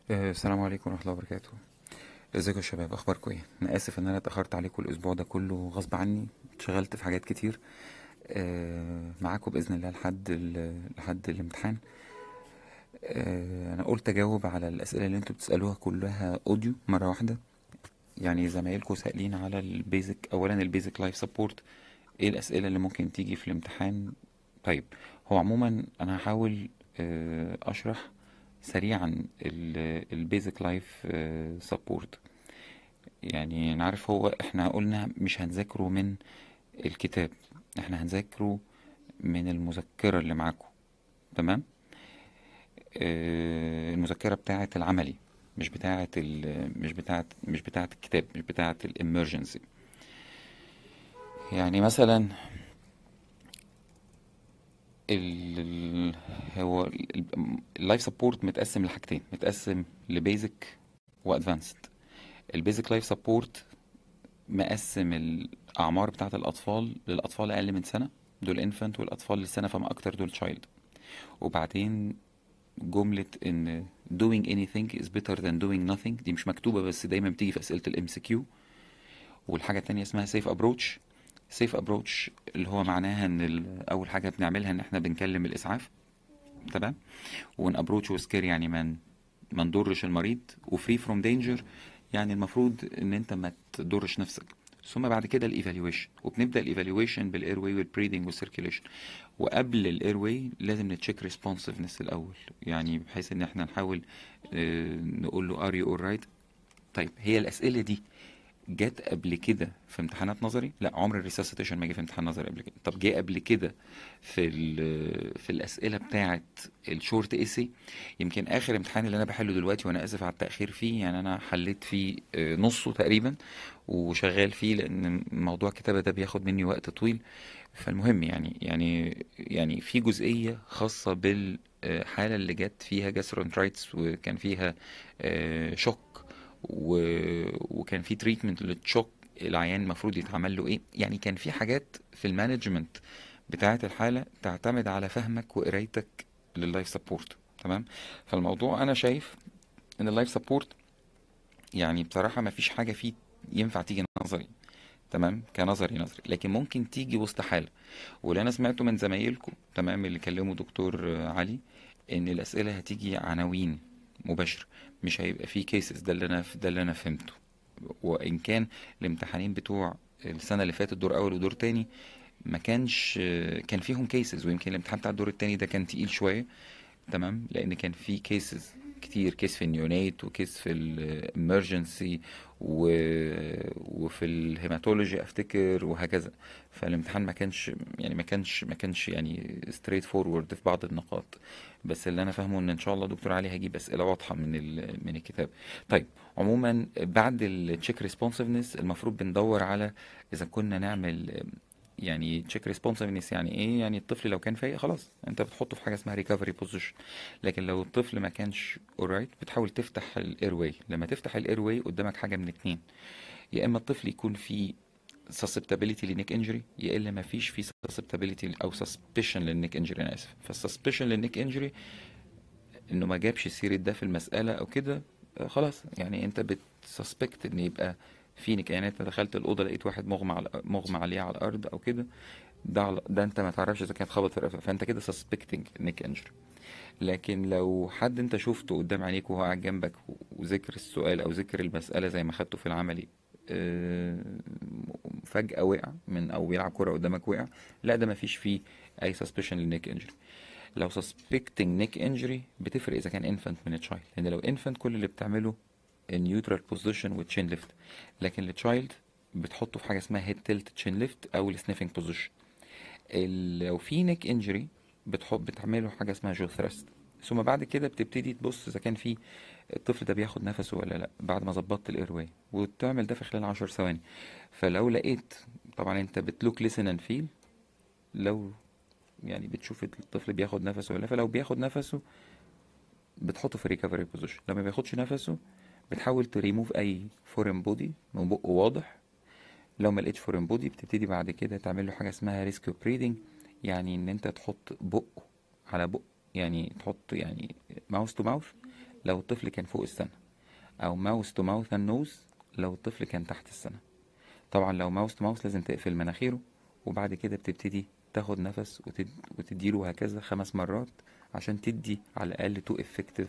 آه، السلام عليكم ورحمة الله وبركاته ازيكم يا شباب اخباركم ايه انا اسف ان انا اتاخرت عليكم الاسبوع ده كله غصب عني اتشغلت في حاجات كتير آه، معاكم باذن الله لحد ال- لحد الامتحان آه، انا قلت اجاوب على الاسئله اللي انتوا بتسالوها كلها اوديو مره واحده يعني زمايلكم سائلين على البيزك اولا البيزك لايف سبورت ايه الاسئله اللي ممكن تيجي في الامتحان طيب هو عموما انا هحاول آه، اشرح سريعا البيزك لايف سبورت يعني انا عارف هو احنا قلنا مش هنذاكره من الكتاب احنا هنذاكره من المذكرة اللي معاكم تمام آه، المذكرة بتاعة العملي مش بتاعة ال مش بتاعة مش بتاعة الكتاب مش بتاعة الامرجنسي يعني مثلا ال ال- هو اللايف سبورت متقسم لحاجتين متقسم لبيزك وادفانسد البيزك لايف سبورت مقسم الاعمار بتاعه الاطفال للاطفال اقل من سنه دول انفانت والاطفال لسنه فما اكتر دول تشايلد وبعدين جمله ان doing anything is better than doing nothing دي مش مكتوبه بس دايما بتيجي في اسئله الام سي كيو والحاجه التانيه اسمها سيف ابروتش سيف ابروتش اللي هو معناها ان ال- اول حاجه بنعملها ان احنا بنكلم الاسعاف تمام وان ابروتش وسكير يعني ما ما نضرش المريض وفري فروم دينجر يعني المفروض ان انت ما تضرش نفسك ثم بعد كده الايفالويشن وبنبدا الايفالويشن بالاير واي والبريدنج والسيركيليشن وقبل الاير واي لازم نتشيك ريسبونسفنس الاول يعني بحيث ان احنا نحاول آه، نقول له ار يو اول رايت طيب هي الاسئله دي جت قبل كده في امتحانات نظري لا عمر الريساسيتيشن ما جه في امتحان نظري قبل كده طب جه قبل كده في ال- في الاسئله بتاعه الشورت ايسي يمكن اخر امتحان اللي انا بحله دلوقتي وانا اسف على التاخير فيه يعني انا حليت فيه آه، نصه تقريبا وشغال فيه لان موضوع الكتابه ده بياخد مني وقت طويل فالمهم يعني يعني يعني في جزئيه خاصه بالحاله اللي جت فيها جاسترونترايتس وكان فيها آه، شوك و... وكان في تريتمنت للشوك العيان المفروض يتعمل له ايه يعني كان في حاجات في المانجمنت بتاعه الحاله تعتمد على فهمك وقرايتك لللايف سبورت تمام فالموضوع انا شايف ان اللايف سبورت يعني بصراحه ما فيش حاجه فيه ينفع تيجي نظري تمام كنظري نظري لكن ممكن تيجي وسط حاله واللي انا سمعته من زمايلكم تمام اللي كلموا دكتور آه، علي ان الاسئله هتيجي عناوين مباشره مش هيبقى فيه كيسز ده اللي انا ده اللي انا فهمته وان كان الامتحانين بتوع السنه اللي فاتت دور اول ودور تاني ما كانش كان فيهم كيسز ويمكن الامتحان بتاع الدور التاني ده كان تقيل شويه تمام لان كان في كيسز كتير كيس في النيونيت وكيس في الامرجنسي و... وفي الهيماتولوجي افتكر وهكذا فالامتحان ما كانش يعني ما كانش ما كانش يعني ستريت فورورد في بعض النقاط بس اللي انا فاهمه ان ان شاء الله دكتور علي هيجيب اسئله واضحه من ال... من الكتاب طيب عموما بعد التشيك ريسبونسفنس المفروض بندور على اذا كنا نعمل يعني تشيك ريسبونسفنس يعني ايه يعني الطفل لو كان فايق خلاص انت بتحطه في حاجه اسمها ريكفري بوزيشن لكن لو الطفل ما كانش اورايت بتحاول تفتح الاير واي لما تفتح الاير واي قدامك حاجه من اتنين يا اما الطفل يكون فيه susceptibility لنيك انجري يا الا ما فيش فيه susceptibility او suspicion للنيك انجري انا اسف فالسسبشن للنيك انجري انه ما جابش سيرة ده في المسألة او كده آه، خلاص يعني انت بتسسبكت ان يبقى في نيك يعني انت دخلت الأوضة لقيت واحد مغمى على مغمى عليه على الأرض او كده ده على- ده انت ما تعرفش اذا كانت خبط في الرقبة فانت كده suspecting نيك انجري لكن لو حد انت شفته قدام عينيك وهو قاعد جنبك و- وذكر السؤال او ذكر المسألة زي ما خدته في العملي آه، فجأة وقع من او بيلعب كرة قدامك وقع لا ده ما فيش فيه اي suspicion للنيك انجري لو suspecting neck injury بتفرق اذا كان infant من child لان لو infant كل اللي بتعمله neutral position وتشين lift لكن التشايلد بتحطه في حاجه اسمها head tilt chin lift او السنيفنج position ال- لو في neck injury بتحط بتعمله حاجه اسمها جو ثرست ثم بعد كده بتبتدي تبص اذا كان في الطفل ده بياخد نفسه ولا لا بعد ما ظبطت الاير واي وتعمل ده في خلال 10 ثواني فلو لقيت طبعا انت بتلوك listen and feel لو يعني بتشوف الطفل بياخد نفسه ولا لا فلو بياخد نفسه بتحطه في ريكفري بوزيشن لما بياخدش نفسه بتحاول تريموف اي فورين بودي من بقه واضح لو ما لقيتش فورين بودي بتبتدي بعد كده تعمل له حاجه اسمها ريسكيو بريدنج يعني ان انت تحط بقه على بق يعني تحط يعني ماوس تو ماوث لو الطفل كان فوق السنة او ماوس تو ماوث اند نوز لو الطفل كان تحت السنة طبعا لو ماوس تو ماوس لازم تقفل مناخيره وبعد كده بتبتدي تاخد نفس وتد... وتديله هكذا خمس مرات عشان تدي على الأقل تو افكتيف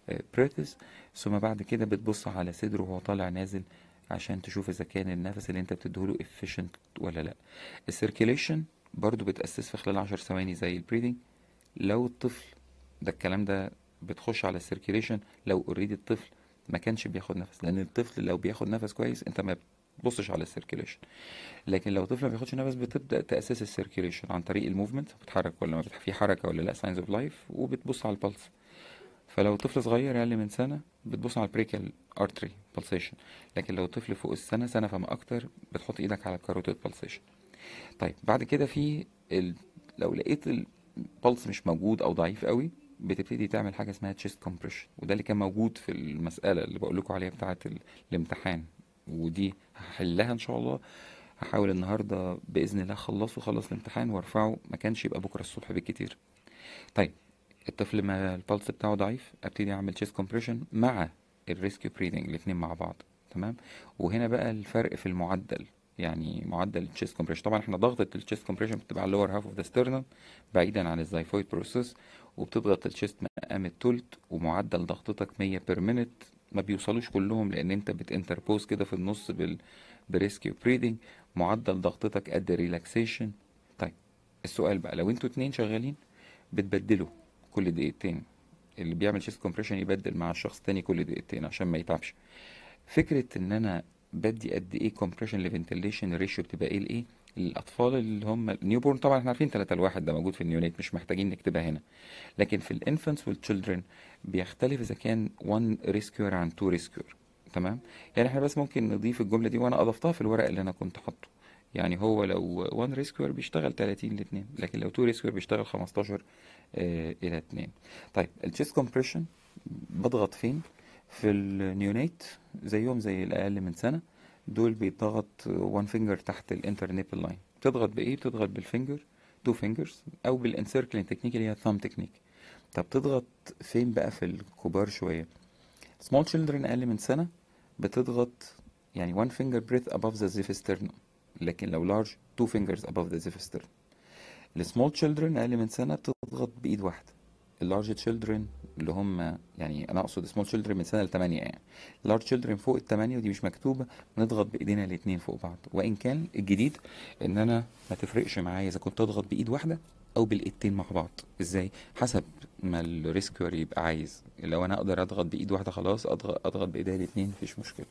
بريثس ثم بعد كده بتبص على صدره وهو طالع نازل عشان تشوف إذا كان النفس اللي انت بتديهوله efficient ولا لأ السيركيليشن برضو بتأسس في خلال عشر ثواني زي البريدنج لو الطفل ده الكلام ده بتخش على السيركيليشن لو اوريدي الطفل ما كانش بياخد نفس لان الطفل لو بياخد نفس كويس انت ما بتبصش على السيركيليشن لكن لو الطفل ما بياخدش نفس بتبدا تاسس السيركيليشن عن طريق الموفمنت بتحرك ولا ما بتح- في حركه ولا لا ساينز اوف لايف وبتبص على البلس فلو طفل صغير اقل من سنه بتبص على البريكال ارتري بالسيشن لكن لو طفل فوق السنه سنه فما اكتر بتحط ايدك على الكاروتيد بالسيشن طيب بعد كده في ال... لو لقيت البلس مش موجود او ضعيف قوي بتبتدي تعمل حاجه اسمها تشيست كومبريشن وده اللي كان موجود في المساله اللي بقول لكم عليها بتاعه ال... الامتحان ودي هحلها ان شاء الله هحاول النهارده باذن الله اخلصه خلص الامتحان وارفعه ما كانش يبقى بكره الصبح بالكتير طيب الطفل ما البلس بتاعه ضعيف ابتدي اعمل تشيست كومبريشن مع الريسكيو بريدنج الاتنين مع بعض تمام وهنا بقى الفرق في المعدل يعني معدل التشيست كومبريشن طبعا احنا ضغطة التشيست كومبريشن بتبقى على اللور هاف اوف ذا ستيرنم بعيدا عن الزايفويد بروسيس وبتضغط التشيست مقام التلت ومعدل ضغطتك 100 بير مينت ما بيوصلوش كلهم لان انت بتنتربوز كده في النص بال بريسكيو بريدنج معدل ضغطتك قد الريلاكسيشن طيب السؤال بقى لو انتوا اتنين شغالين بتبدلوا كل دقيقتين اللي بيعمل شيست كومبريشن يبدل مع الشخص التاني كل دقيقتين عشان ما يتعبش فكرة ان انا بدي قد ايه كومبريشن لفنتيليشن الريشيو بتبقى ايه لايه الاطفال اللي هم النيو بورن طبعا احنا عارفين 3 لواحد ده موجود في النيونيت مش محتاجين نكتبها هنا لكن في الانفانتس والتشيلدرن بيختلف اذا كان 1 ريسكيور عن 2 ريسكيور تمام يعني احنا بس ممكن نضيف الجمله دي وانا اضفتها في الورق اللي انا كنت حاطه يعني هو لو 1 ريسكيور بيشتغل 30 ل 2 لكن لو 2 ريسكيور بيشتغل 15 آه الى 2 طيب التشيست كومبريشن بضغط فين في النيونيت زيهم زي الاقل من سنه دول بيتضغط وان فينجر تحت الانتر نيبل لاين بتضغط بايه بتضغط بالفينجر تو فينجرز او بالانسيركلين تكنيك اللي هي ثامب تكنيك طب تضغط فين بقى في الكبار شويه small children اقل من سنه بتضغط يعني one finger breath above the xiphisternum لكن لو large two fingers above the xiphisternum السمول children اقل من سنه بتضغط بايد واحده اللارج children اللي هم يعني انا اقصد سمول children من سنه لثمانية يعني لارج children فوق الثمانية ودي مش مكتوبه نضغط بايدينا الاثنين فوق بعض وان كان الجديد ان انا ما تفرقش معايا اذا كنت اضغط بايد واحده او بالايدتين مع بعض ازاي حسب ما الريسكيور يبقى عايز لو انا اقدر اضغط بايد واحده خلاص اضغط اضغط بايديا الاثنين مفيش مشكله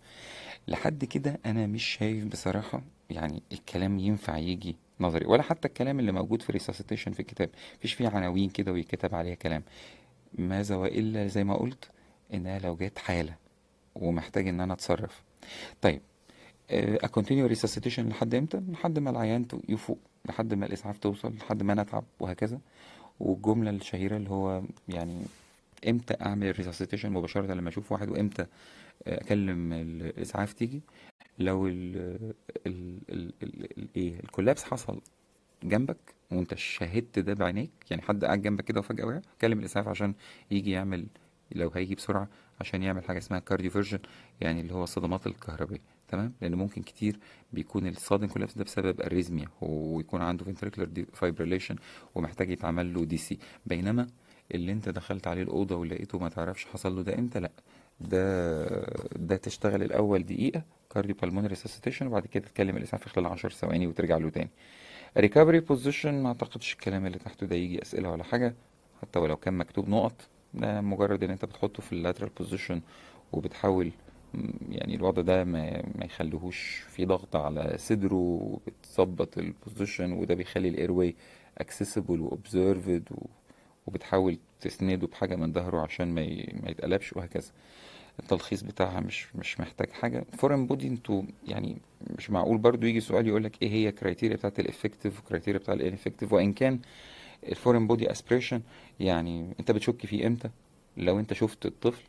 لحد كده انا مش شايف بصراحه يعني الكلام ينفع يجي نظري ولا حتى الكلام اللي موجود في ريساسيتيشن في الكتاب مفيش فيه عناوين كده ويتكتب عليها كلام ماذا والا زي ما قلت انها لو جت حاله ومحتاج ان انا اتصرف طيب اكونتينيو ريساسيتيشن لحد امتى لحد ما العيان يفوق لحد ما الاسعاف توصل لحد ما نتعب وهكذا والجمله الشهيره اللي هو يعني امتى اعمل ريساسيتيشن مباشره لما اشوف واحد وامتى اكلم الاسعاف تيجي لو ال ال ال ال ايه الكولابس حصل جنبك وانت شاهدت ده بعينيك يعني حد قاعد جنبك كده وفجاه وقع كلم الاسعاف عشان يجي يعمل لو هيجي بسرعه عشان يعمل حاجه اسمها كارديو فيرجن يعني اللي هو الصدمات الكهربائيه تمام لان ممكن كتير بيكون الصادم كولابس ده بسبب اريزميا ويكون عنده فنتريكولار فايبريليشن ومحتاج يتعمل له دي سي بينما اللي انت دخلت عليه الاوضه ولقيته ما تعرفش حصل له ده امتى لا ده ده تشتغل الاول دقيقه كارديو بالمونري ريسيسيتيشن وبعد كده تتكلم الاسعاف في خلال 10 ثواني وترجع له تاني ريكفري بوزيشن ما اعتقدش الكلام اللي تحته ده يجي اسئله ولا حاجه حتى ولو كان مكتوب نقط ده مجرد ان انت بتحطه في اللاترال بوزيشن وبتحاول يعني الوضع ده ما, ما يخليهوش في ضغط على صدره وبتظبط البوزيشن وده بيخلي الاير واي اكسسبل واوبزرفد وبتحاول تسنده بحاجه من ظهره عشان ما ما يتقلبش وهكذا التلخيص بتاعها مش مش محتاج حاجه فورين بودي انتوا يعني مش معقول برضو يجي سؤال يقول لك ايه هي الكرايتيريا بتاعت الافكتيف والكرايتيريا بتاعت الانفكتيف وان كان الفورين بودي اسبريشن يعني انت بتشك فيه امتى لو انت شفت الطفل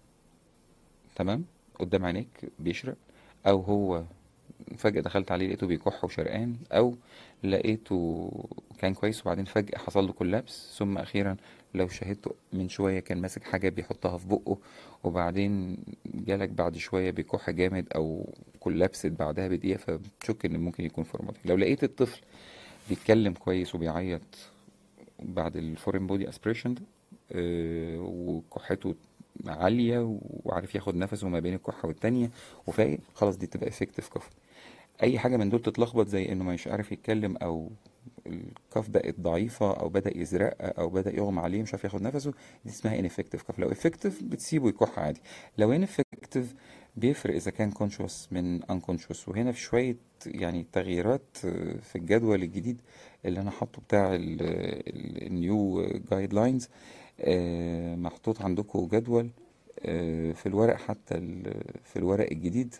تمام قدام عينيك بيشرق او هو فجأة دخلت عليه لقيته بيكح وشرقان او لقيته كان كويس وبعدين فجأة حصل له كولابس ثم اخيرا لو شاهدته من شوية كان ماسك حاجة بيحطها في بقه وبعدين جالك بعد شوية بيكح جامد أو كولابست بعدها بدقيقة فبتشك إن ممكن يكون فورماتيك لو لقيت الطفل بيتكلم كويس وبيعيط بعد الفورين بودي اسبريشن وكحته عالية وعارف ياخد نفسه ما بين الكحة والتانية وفايق خلاص دي تبقى افكتيف كف اي حاجة من دول تتلخبط زي انه مش عارف يتكلم او الكف بقت ضعيفة او بدأ يزرق او بدأ يغمى عليه مش عارف ياخد نفسه دي اسمها ineffective كف لو effective بتسيبه يكح عادي لو ineffective بيفرق اذا كان conscious من unconscious وهنا في شوية يعني تغييرات في الجدول الجديد اللي انا حاطه بتاع النيو جايد لاينز محطوط عندكم جدول آه، في الورق حتى ال- في الورق الجديد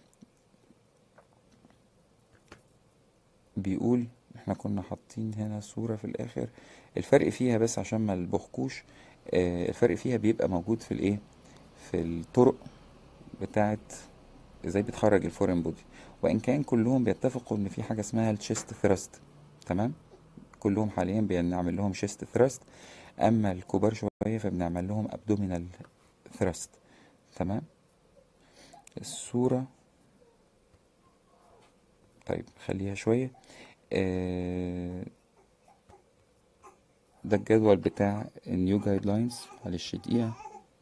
بيقول احنا كنا حاطين هنا صورة في الاخر الفرق فيها بس عشان ما البخكوش آه، الفرق فيها بيبقى موجود في الايه في الطرق بتاعت ازاي بتخرج الفورين بودي وان كان كلهم بيتفقوا ان في حاجة اسمها الشيست ثراست تمام كلهم حاليا بنعمل لهم شيست ثراست اما الكبار شوية فبنعمل لهم ابدومينال ثراست تمام الصورة طيب خليها شوية آه، ده الجدول بتاع النيو جايد لاينز معلش دقيقة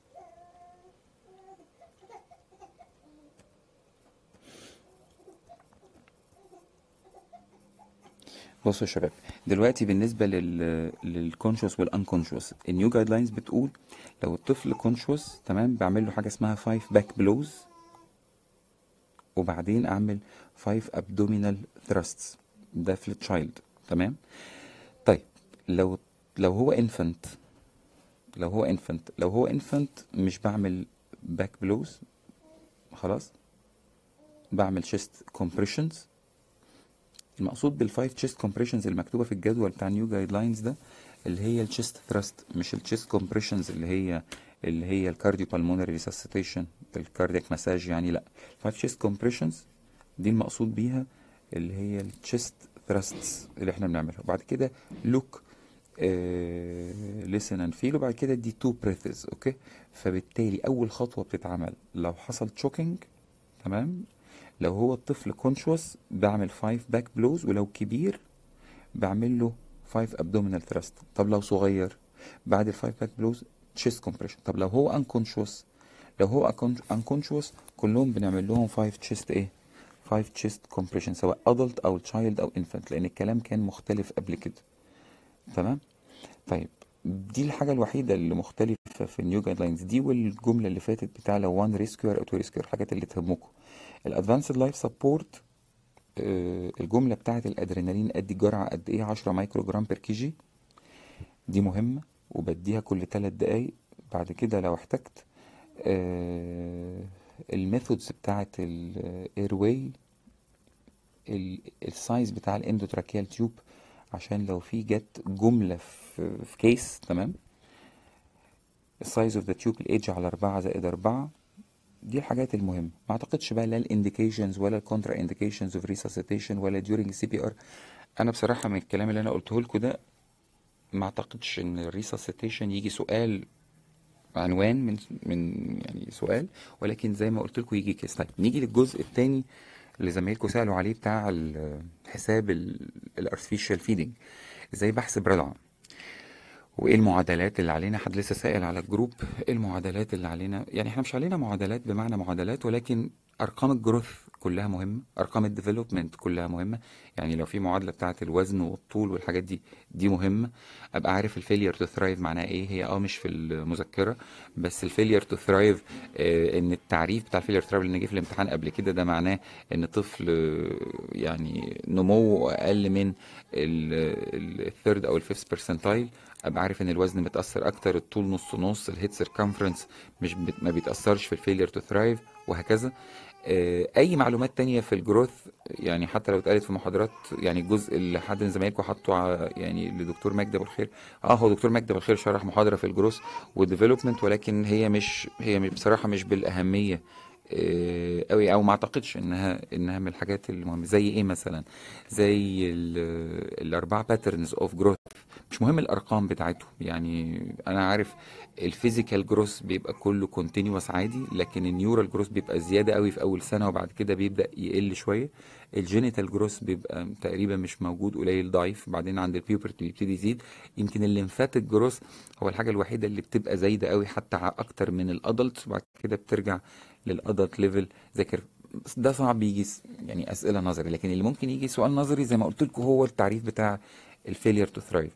بصوا يا شباب دلوقتي بالنسبة لل للكونشوس والانكونشوس النيو جايد لاينز بتقول لو الطفل كونشوس تمام بعمل له حاجة اسمها 5 باك بلوز وبعدين اعمل 5 ابدومينال ثراستس ده في التشايلد تمام طيب لو لو هو انفنت لو هو انفنت لو هو انفنت مش بعمل باك بلوز خلاص بعمل شيست كومبريشنز المقصود بالفايف تشيست كومبريشنز المكتوبه في الجدول بتاع نيو جايد لاينز ده اللي هي الشيست ثراست مش الشيست كومبريشنز اللي هي اللي هي الكارديو بالمونري ريسسيتيشن الكاردياك مساج يعني لا الفايف تشيست كومبريشنز دي المقصود بيها اللي هي الشيست ثراستس اللي احنا بنعملها وبعد كده لوك لسن اند فيل وبعد كده دي تو بريثز اوكي فبالتالي اول خطوه بتتعمل لو حصل تشوكينج تمام لو هو الطفل كونشوس بعمل 5 باك بلوز ولو كبير بعمل له 5 ابدومينال ثراست طب لو صغير بعد ال 5 باك بلوز تشيست كومبريشن طب لو هو انكونشوس لو هو انكونشوس كلهم بنعمل لهم 5 تشيست ايه 5 تشيست كومبريشن سواء ادلت او تشايلد او انفانت لان الكلام كان مختلف قبل كده تمام طيب دي الحاجة الوحيدة اللي مختلفة في النيو جايد لاينز دي والجملة اللي فاتت بتاع لو 1 ريسكيور او 2 ريسكيور الحاجات اللي تهمكم الادفانسد لايف سبورت الجملة بتاعت الادرينالين ادي جرعة قد ايه 10 مايكرو جرام بير كي جي دي مهمة وبديها كل 3 دقايق بعد كده لو احتجت آه، الميثودز بتاعت الاير واي السايز بتاع الاندوتراكيال تيوب عشان لو في جت جملة في, في كيس تمام السايز اوف ذا تيوب الايدج على أربعة زائد أربعة دي الحاجات المهمة ما اعتقدش بقى لا الانديكيشنز ولا الكونترا انديكيشنز اوف ريسسيتيشن ولا during سي بي ار انا بصراحة من الكلام اللي انا قلته لكم ده ما اعتقدش ان الريسسيتيشن يجي سؤال عنوان من من يعني سؤال ولكن زي ما قلت لكم يجي كيس طيب نيجي للجزء الثاني اللي زمايلكم سألوا عليه بتاع ال- حساب الارتفيشال فيدنج ازاي بحسب رضعة وايه المعادلات اللي علينا حد لسه سائل على الجروب ايه المعادلات اللي علينا يعني احنا مش علينا معادلات بمعنى معادلات ولكن ارقام الجروث كلها مهمه ارقام الديفلوبمنت كلها مهمه يعني لو في معادله بتاعه الوزن والطول والحاجات دي دي مهمه ابقى عارف الفيلير تو ثرايف معناها ايه هي اه مش في المذكره بس الفيلير تو ثرايف ان التعريف بتاع الفيلير تو ثرايف اللي جه في الامتحان قبل كده ده معناه ان طفل آه، يعني نموه اقل من الثيرد او الفيفث برسنتايل ابقى عارف ان الوزن متاثر اكتر الطول نص نص الهيد سيركمفرنس مش بت... ما بيتاثرش في الفيلير تو ثرايف وهكذا آه، اي معلومات تانية في الجروث يعني حتى لو اتقالت في محاضرات يعني الجزء اللي حد من زمايلكم حطه ع- يعني لدكتور مجدي ابو الخير اه هو دكتور مجدي ابو الخير شرح محاضره في الجروث والديفلوبمنت ولكن هي مش هي مش- بصراحه مش بالاهميه آه، قوي او ما اعتقدش انها انها من الحاجات المهمه زي ايه مثلا زي ال- الاربعه باترنز اوف جروث مش مهم الارقام بتاعتهم يعني انا عارف الفيزيكال جروث بيبقى كله كونتينوس عادي لكن النيورال جروث بيبقى زياده قوي في اول سنه وبعد كده بيبدا يقل شويه الجينيتال جروث بيبقى تقريبا مش موجود قليل ضعيف بعدين عند البيوبرتي بيبتدي يزيد يمكن الليمفاتيك جروث هو الحاجه الوحيده اللي بتبقى زايده قوي حتى ع- اكتر من الادلت وبعد كده بترجع للادلت ليفل ذاكر بس ده صعب يجي س- يعني اسئله نظري لكن اللي ممكن يجي سؤال نظري زي ما قلت لكم هو التعريف بتاع الفيلير تو ثرايف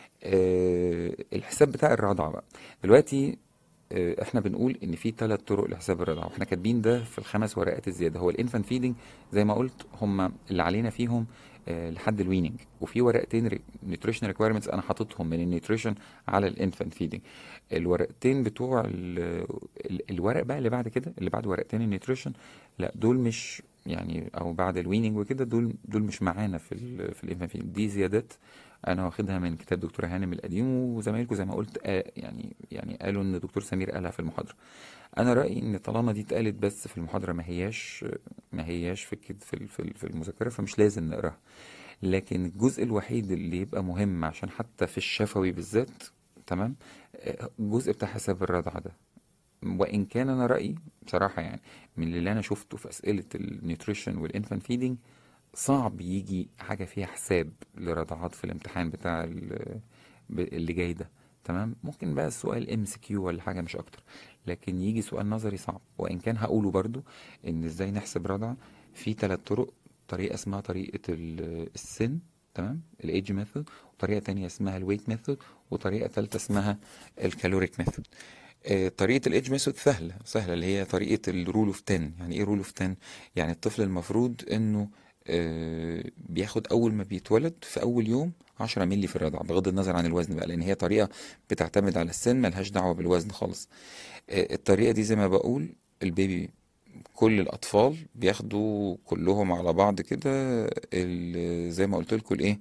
آه، الحساب بتاع الرضعه بقى دلوقتي آه، احنا بنقول ان في ثلاث طرق لحساب الرضاعه واحنا كاتبين ده في الخمس ورقات الزياده هو الانفان فيدنج زي ما قلت هم اللي علينا فيهم آه، لحد الويننج وفي ورقتين نيوتريشن ريكويرمنتس انا حاططهم من النيوتريشن على الانفان فيدنج الورقتين بتوع ال ال الورق بقى اللي بعد كده اللي بعد ورقتين النيوتريشن لا دول مش يعني او بعد الويننج وكده دول دول مش معانا في ال في الانفان فيدنج دي زيادات انا واخدها من كتاب دكتور هانم القديم وزمايلكم زي ما قلت آه يعني يعني قالوا ان دكتور سمير قالها في المحاضره انا رايي ان طالما دي اتقالت بس في المحاضره ما هياش ما هياش في الكد- في ال- في ال- في المذاكره فمش لازم نقراها لكن الجزء الوحيد اللي يبقى مهم عشان حتى في الشفوي بالذات تمام آه، الجزء بتاع حساب الرضعه ده وان كان انا رايي بصراحه يعني من اللي انا شفته في اسئله النيوتريشن والانفان فيدنج صعب يجي حاجه فيها حساب لرضعات في الامتحان بتاع ال- ب- اللي جاي ده تمام ممكن بقى السؤال ام سي كيو ولا حاجه مش اكتر لكن يجي سؤال نظري صعب وان كان هقوله برضو ان ازاي نحسب رضعه في ثلاث طرق طريقه اسمها طريقه ال- السن تمام الايدج ميثود وطريقه تانية اسمها الويت ميثود وطريقه ثالثه اسمها الكالوريك ميثود آه، طريقة الايدج ميثود سهلة سهلة اللي هي طريقة الرول اوف 10 يعني ايه رول اوف 10 يعني الطفل المفروض انه آه، بياخد اول ما بيتولد في اول يوم 10 مللي في الرضع بغض النظر عن الوزن بقى لان هي طريقة بتعتمد على السن ملهاش دعوة بالوزن خالص آه، الطريقة دي زي ما بقول البيبي كل الأطفال بياخدوا كلهم على بعض كده ال- زي ما قلت لكم الإيه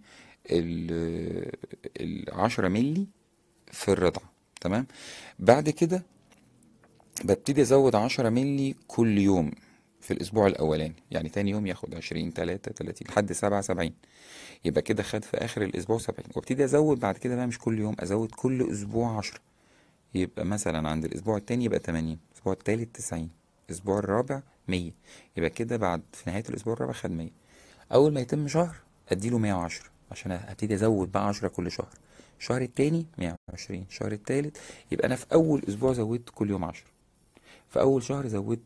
ال ال 10 مللي في الرضعة تمام بعد كده ببتدي أزود 10 مللي كل يوم في الأسبوع الأولاني يعني تاني يوم ياخد 20 3 30 لحد 7 70 يبقى كده خد في آخر الأسبوع 70 وابتدي أزود بعد كده بقى مش كل يوم أزود كل أسبوع 10 يبقى مثلا عند الاسبوع التاني يبقى 80 الاسبوع التالت 90 الاسبوع الرابع 100 يبقى كده بعد في نهاية الاسبوع الرابع خد 100 اول ما يتم شهر اديله 110 عشان ابتدي ازود بقى 10 كل شهر الشهر التاني 120 الشهر التالت يبقى انا في اول اسبوع زودت كل يوم 10 في اول شهر زودت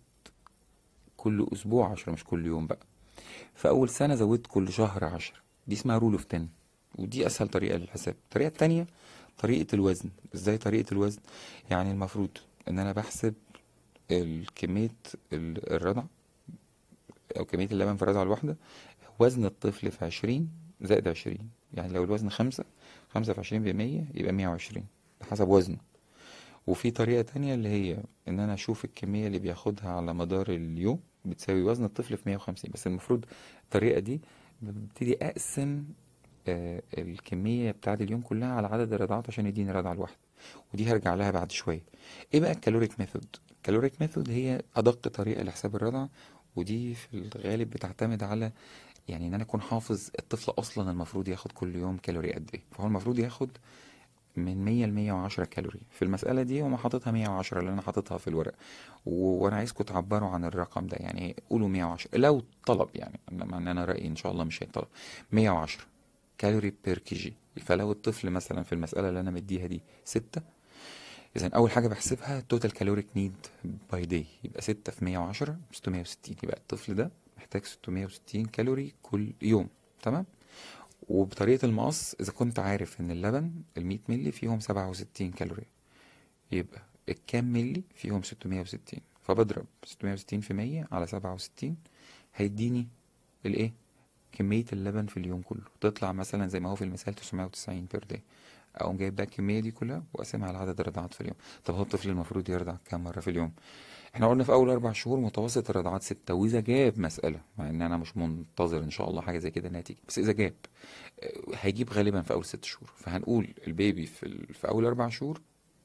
كل اسبوع 10 مش كل يوم بقى في اول سنة زودت كل شهر 10 دي اسمها رول اوف 10 ودي اسهل طريقة للحساب الطريقة التانية طريقة الوزن ازاي طريقة الوزن يعني المفروض ان انا بحسب الكمية ال- الرضع او كمية اللبن في الرضعة الواحدة وزن الطفل في عشرين زائد عشرين يعني لو الوزن خمسة خمسة في عشرين بمية يبقى مية وعشرين ده حسب وزنه وفي طريقة تانية اللي هي ان انا اشوف الكمية اللي بياخدها على مدار اليوم بتساوي وزن الطفل في مية وخمسين بس المفروض الطريقة دي ببتدي اقسم آه، الكمية بتاعت اليوم كلها على عدد الرضعات عشان يديني رضعة الواحدة ودي هرجع لها بعد شوية ايه بقى الكالوريك ميثود الكالوريك ميثود هي ادق طريقة لحساب الرضعة ودي في الغالب بتعتمد على يعني ان انا اكون حافظ الطفل اصلا المفروض ياخد كل يوم كالوري قد ايه فهو المفروض ياخد من 100 ل 110 كالوري في المسألة دي هما حاططها 110 اللي انا حاططها في الورق و- وانا عايزكم تعبروا عن الرقم ده يعني قولوا 110 لو طلب يعني مع ان انا رأيي ان شاء الله مش هيطلب 110 كالوري بير كي جي فلو الطفل مثلا في المسألة اللي انا مديها دي 6 اذا اول حاجة بحسبها توتال كالوريك نيد باي داي يبقى 6 في 110 660 يبقى الطفل ده محتاج 660 كالوري كل يوم تمام وبطريقة المقص إذا كنت عارف إن اللبن ال 100 مللي فيهم 67 كالوري يبقى الكام ملي فيهم 660 فبضرب 660 في 100 على 67 هيديني الإيه؟ كمية اللبن في اليوم كله تطلع مثلا زي ما هو في المثال 990 بير داي أقوم جايب بقى الكمية دي كلها وأقسمها على عدد الرضعات في اليوم طب هو الطفل المفروض يرضع كام مرة في اليوم؟ احنا قلنا في اول اربع شهور متوسط الرضعات ستة واذا جاب مسألة مع ان انا مش منتظر ان شاء الله حاجة زي كده ناتج بس اذا جاب آه، هيجيب غالبا في اول ست شهور فهنقول البيبي في, ال... في اول اربع شهور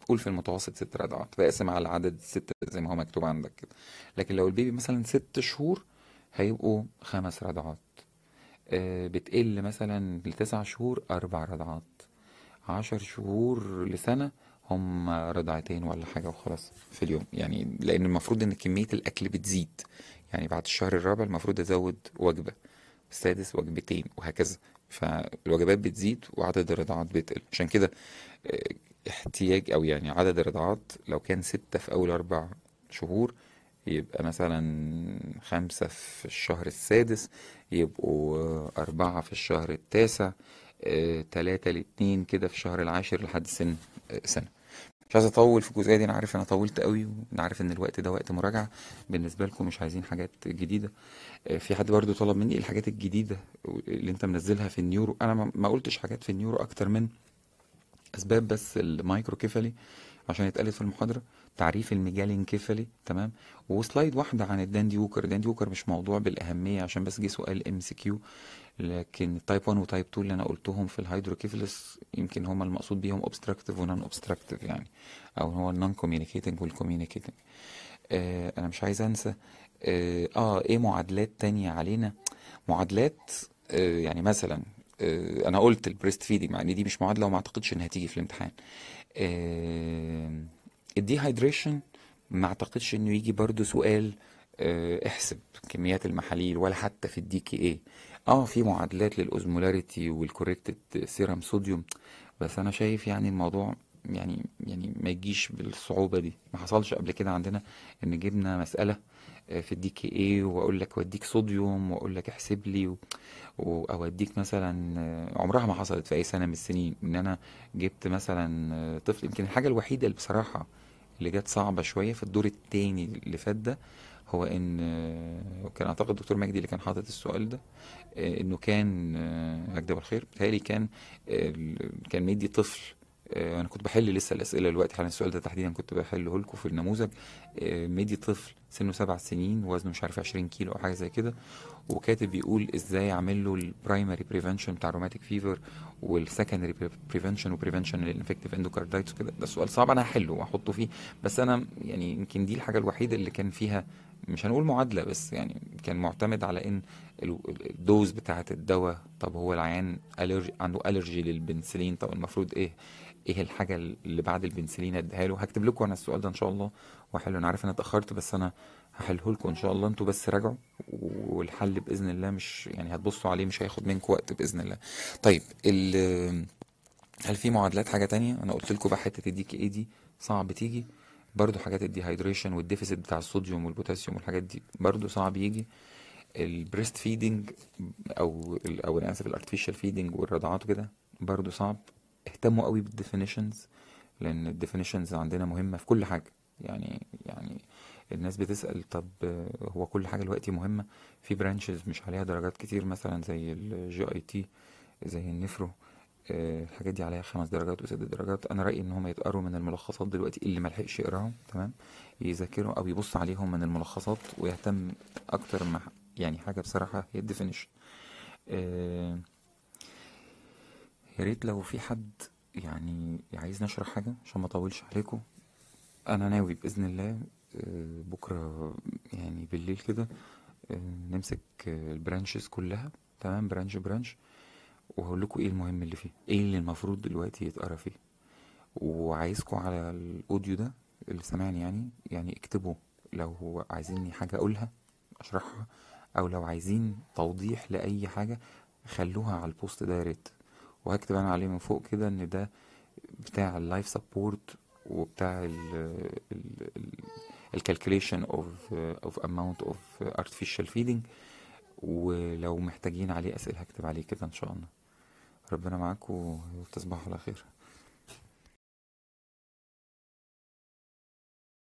قول في المتوسط ست رضعات فاقسم على عدد الستة زي ما هو مكتوب عندك كده لكن لو البيبي مثلا ست شهور هيبقوا خمس رضعات آه، بتقل مثلا لتسع شهور أربع رضعات عشر شهور لسنة هم رضعتين ولا حاجة وخلاص في اليوم يعني لأن المفروض إن كمية الأكل بتزيد يعني بعد الشهر الرابع المفروض أزود وجبة السادس وجبتين وهكذا فالوجبات بتزيد وعدد الرضعات بتقل عشان كده آه، احتياج أو يعني عدد الرضعات لو كان ستة في أول أربع شهور يبقى مثلا خمسة في الشهر السادس يبقوا أربعة في الشهر التاسع آه، تلاتة لاتنين كده في الشهر العاشر لحد سن آه، سنة مش عايز اطول في الجزئيه دي انا عارف انا طولت قوي وانا عارف ان الوقت ده وقت مراجعه بالنسبه لكم مش عايزين حاجات جديده آه، في حد برضو طلب مني الحاجات الجديده اللي انت منزلها في النيورو انا ما ما قلتش حاجات في النيورو اكتر من اسباب بس المايكرو كيفالي عشان يتقالت في المحاضره تعريف المجال انكفالي تمام وسلايد واحده عن الداندي ووكر الداندي ووكر مش موضوع بالاهميه عشان بس جه سؤال ام سي كيو لكن تايب 1 وتايب 2 اللي انا قلتهم في الهيدروكيفالس يمكن هما المقصود بيهم اوبستراكتيف ونون اوبستراكتيف يعني او هو النون كوميونيكيتنج والكوميونيكيتنج آه انا مش عايز انسى اه, آه ايه معادلات تانية علينا معادلات آه يعني مثلا آه انا قلت البريست فيدنج مع ان دي مش معادله وما اعتقدش انها هتيجي في الامتحان آه الديهايدريشن ما اعتقدش انه يجي برضو سؤال آه، احسب كميات المحاليل ولا حتى في الدي كي ايه اه في معادلات للاوزمولاريتي والكوريكتد سيرم صوديوم بس انا شايف يعني الموضوع يعني يعني ما يجيش بالصعوبة دي ما حصلش قبل كده عندنا ان جبنا مسألة آه، في الدي كي ايه واقول لك وديك صوديوم واقول لك احسب لي و... و- او اديك مثلا آه، عمرها ما حصلت في اي سنة من السنين ان انا جبت مثلا آه، طفل يمكن الحاجة الوحيدة اللي بصراحة اللي جت صعبة شوية في الدور التاني اللي فات ده هو ان آه، كان اعتقد الدكتور مجدي اللي كان حاطط السؤال ده آه، انه كان آه، هكدب الخير بتهيألي كان آه، كان مدي طفل آه، انا كنت بحل لسه الاسئله دلوقتي حالا السؤال ده تحديدا كنت بحله لكم في النموذج آه، مدي طفل سنه سبع سنين وزنه مش عارف 20 كيلو او حاجه زي كده وكاتب بيقول ازاي اعمل له البرايمري بريفنشن بتاع الروماتيك فيفر والسكندري بريفنشن وبريفنشن للانفكتيف اندوكاردايتس كده ده سؤال صعب انا هحله واحطه فيه بس انا يعني يمكن دي الحاجه الوحيده اللي كان فيها مش هنقول معادله بس يعني كان معتمد على ان ال- ال- الدوز بتاعه الدواء طب هو العيان ألرجي عنده الرجي للبنسلين طب المفروض ايه ايه الحاجه اللي بعد البنسلين اديها له هكتب لكم انا السؤال ده ان شاء الله واحله انا عارف انا اتاخرت بس انا هحله لكم ان شاء الله انتوا بس راجعوا والحل باذن الله مش يعني هتبصوا عليه مش هياخد منكم وقت باذن الله طيب ال هل في معادلات حاجة تانية؟ أنا قلت لكم بقى حتة الدي كي اي دي صعب تيجي برضو حاجات الديهايدريشن والديفيسيت بتاع الصوديوم والبوتاسيوم والحاجات دي برضو صعب يجي البريست فيدنج أو ال- أو أنا آسف الارتفيشال فيدنج والرضعات وكده برضو صعب اهتموا قوي بالديفينيشنز لأن الديفينيشنز عندنا مهمة في كل حاجة يعني يعني الناس بتسأل طب آه، هو كل حاجة دلوقتي مهمة في برانشز مش عليها درجات كتير مثلا زي الجي اي تي زي النفرو آه، الحاجات دي عليها خمس درجات وست درجات انا رايي ان هم يتقروا من الملخصات دلوقتي اللي ملحقش يقراهم تمام يذاكروا او يبص عليهم من الملخصات ويهتم اكتر مع يعني حاجه بصراحه هي الديفينيشن آه يا ريت لو في حد يعني عايز نشرح حاجه عشان ما اطولش عليكم انا ناوي باذن الله آه، بكره يعني بالليل كده آه، نمسك آه، البرانشز كلها تمام برانش برانش وهقول لكم ايه المهم اللي فيه ايه اللي المفروض دلوقتي يتقرا فيه وعايزكم على الاوديو ده اللي سامعني يعني يعني اكتبوا لو هو عايزيني حاجة اقولها اشرحها او لو عايزين توضيح لاي حاجة خلوها على البوست ده يا ريت وهكتب انا عليه من فوق كده ان ده بتاع اللايف سبورت وبتاع ال الكالكوليشن اوف اوف اماونت اوف artificial feeding ولو محتاجين عليه اسئله هكتب عليه كده ان شاء الله ربنا معاكم وتصبحوا على خير